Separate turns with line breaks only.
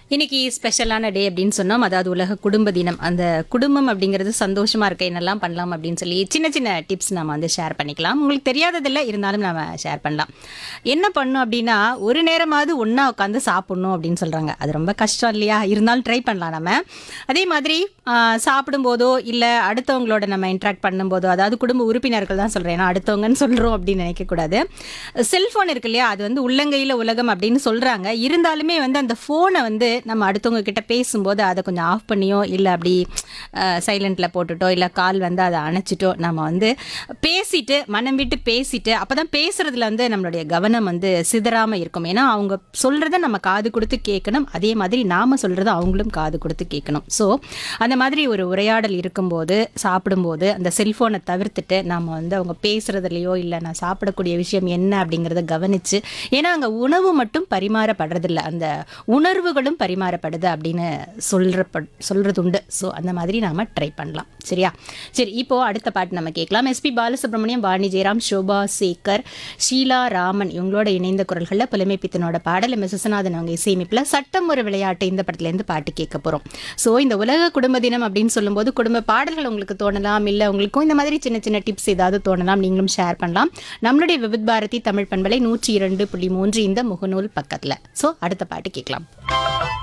இன்னைக்கு ஸ்பெஷலான டே அப்படின்னு சொன்னோம் அதாவது உலக குடும்ப தினம் அந்த குடும்பம் அப்படிங்கிறது சந்தோஷமா இருக்க என்னெல்லாம் பண்ணலாம் அப்படின்னு சொல்லி சின்ன சின்ன டிப்ஸ் நாம வந்து ஷேர் பண்ணிக்கலாம் உங்களுக்கு தெரியாததில்ல இருந்தாலும் நாம ஷேர் பண்ணலாம் என்ன பண்ணும் அப்படின்னா ஒரு நேரமாவது ஒண்ணா உட்காந்து சாப்பிடணும் அப்படின்னு சொல்றாங்க அது ரொம்ப கஷ்டம் இல்லையா இருந்தாலும் ட்ரை பண்ணலாம் நம்ம அதே மாதிரி ஆஹ், சாப்பிடும்போதோ இல்லை அடுத்தவங்களோட நம்ம இன்ட்ராக்ட் பண்ணும்போதோ அதாவது குடும்ப உறுப்பினர்கள் தான் சொல்றேன் ஏன்னா அடுத்தவங்கன்னு சொல்றோம் அப்படின்னு நினைக்கக்கூடாது செல்ஃபோன் இருக்கு இல்லையா அது வந்து உள்ளங்கையில் உலகம் அப்படின்னு சொல்றாங்க இருந்தாலுமே வந்து அந்த ஃபோனை வந்து நம்ம அடுத்தவங்க கிட்ட பேசும்போது அதை கொஞ்சம் ஆஃப் பண்ணியோ இல்லை அப்படி சைலண்ட்ல போட்டுட்டோ இல்லை கால் வந்து அதை அணைச்சிட்டோ நம்ம வந்து பேசிட்டு மனம் விட்டு பேசிட்டு அப்பதான் பேசுறதுல வந்து நம்மளுடைய கவனம் வந்து சிதறாம இருக்கும் ஏன்னா அவங்க சொல்றத நம்ம காது கொடுத்து கேட்கணும் அதே மாதிரி நாம சொல்றத அவங்களும் காது கொடுத்து கேட்கணும் ஸோ அந்த மாதிரி ஒரு உரையாடல் இருக்கும்போது சாப்பிடும்போது அந்த செல்போனை தவிர்த்துட்டு நாம வந்து அவங்க பேசுறதுலையோ இல்லை நான் சாப்பிடக்கூடிய விஷயம் என்ன அப்படிங்கிறத கவனிச்சு ஏன்னா அங்கே உணவு மட்டும் பரிமாறப்படுறதில்ல அந்த உணர்வுகளும் பரிமாறப்படுது அப்படின்னு சொல்ற சொல்றது உண்டு ஸோ அந்த மாதிரி நாம ட்ரை பண்ணலாம் சரியா சரி இப்போ அடுத்த பாட்டு நம்ம கேட்கலாம் எஸ்பி பாலசுப்ரமணியம் வாணி ஜெயராம் சோபா சேகர் ஷீலா ராமன் இவங்களோட இணைந்த குரல்களில் புலமை பித்தனோட பாடல் எம் எஸ் விஸ்வநாதன் அவங்க இசையமைப்பில் சட்டம் ஒரு விளையாட்டு இந்த படத்துலேருந்து பாட்டு கேட்க போகிறோம் ஸோ இந்த உலக குடும்ப தினம் அப்படின்னு சொல்லும்போது குடும்ப பாடல்கள் உங்களுக்கு தோணலாம் இல்லை உங்களுக்கும் இந்த மாதிரி சின்ன சின்ன டிப்ஸ் ஏதாவது தோணலாம் நீங்களும் ஷேர் பண்ணலாம் நம்மளுடைய விவித் பாரதி தமிழ் பண்பலை நூற்றி இரண்டு புள்ளி மூன்று இந்த முகநூல் பக்கத்தில் ஸோ அடுத்த பாட்டு கேட்கலாம்